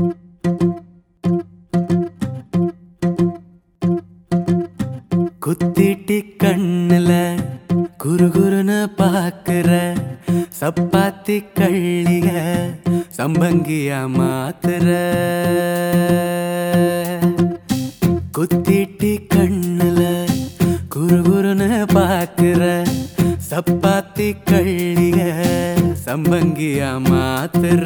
குத்திட்டி கண்ணுல குறுகுறுன்னு பாக்குற சப்பாத்தி கள்ளிய சம்பங்கியா மாத்துற குத்திட்டி கண்ணுல குறுகுறுன்னு பாக்குற சப்பாத்தி கள்ளிய சம்பங்கியா மாத்துற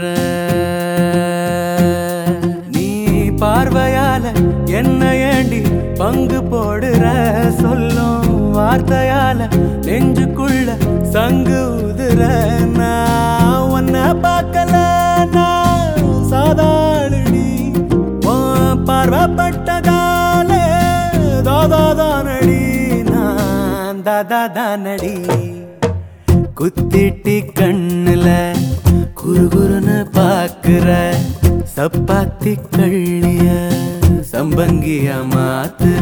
நீ பார்வையால என்ன ஏண்டி பங்கு போடுற சொல்லும் வார்த்தையால நெஞ்சுக்குள்ள சங்கு உதுற நான் உன்ன பார்க்கல நான் சாதாரணி உன் பார்வைப்பட்டதால தாதாதானடி நான் தாதாதானடி குத்திட்டி கண்ணுல குறுகுறுன்னு பாக்குற சப்பாத்தி கள்ளிய சம்பங்கிய மாத்துற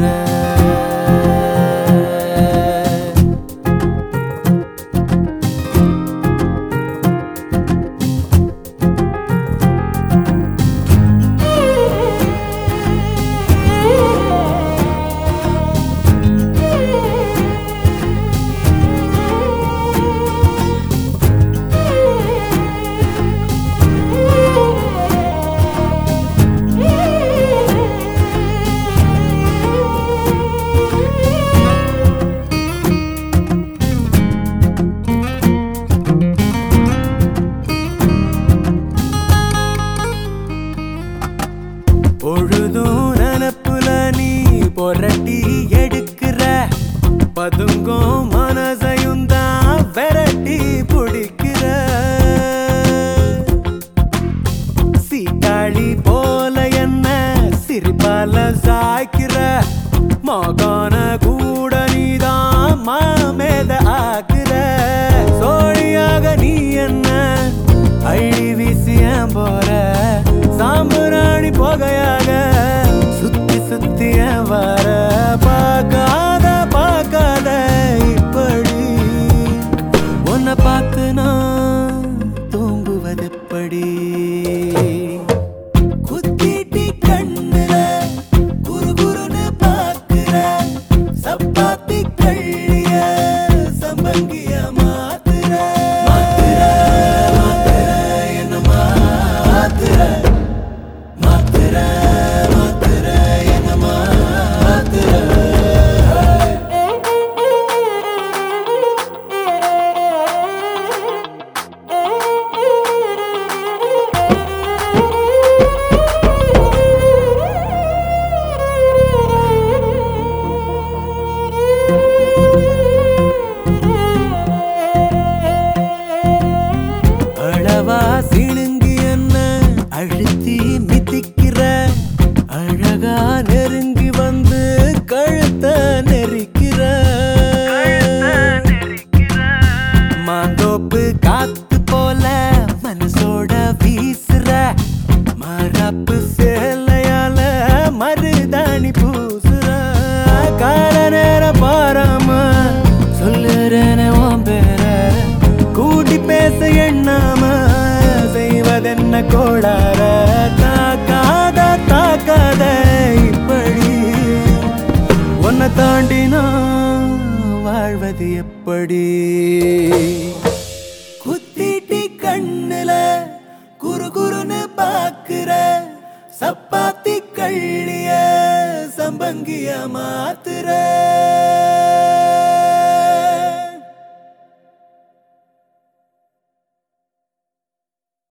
பொழுதும் நினப்புல நீ பொரட்டி எடுக்கிற பதுங்கும் மனசையும் தான் விரட்டி பிடிக்கிற சீட்டாளி போல என்ன சிரிப்பால சாய்க்கிற மகான கூட நீதான் மாமேத ஆக்குற சோழியாக நீ என்ன அள்ளி வீசிய போற சாம்பராணி புகையாக சுத்தி சுத்திய வர பார்க்காத பார்க்காத இப்படி உன்னை பார்த்து நான் தூங்குவதெப்படி குத்திட்டி கண்ணுல குறுகுறுன்னு பாக்குற சப்பாத்தி கள்ளிய சம்பங்கிய மாத்துற மாத்துற மாத்துற என்ன மாத்துற மாத்துற மாத்துற என்ன மாத்துற அளவா சிணுங்கி என்ன அழுத்தி மிதிக்கிற அழகா நெருங்கி வந்து கழுத்த நெரிக்கிற மாந்தோப்பு காத்து போல மனசோட வீசுற மரப்பு சேலையால மருதாணி பூசுற கால நேரம் பாராம சொல்லுறேன உன் பேர கூட்டி பேச எண்ணாம செய்வதென்ன கோளார தாக்காத தாக்காத இப்படி உன்னை தாண்டி நான் வாழ்வது எப்படி குத்திட்டி கண்ணுல குறு குறுன்னு பாக்குற சப்பாத்தி கள்ளிய சம்பங்கிய மாத்துற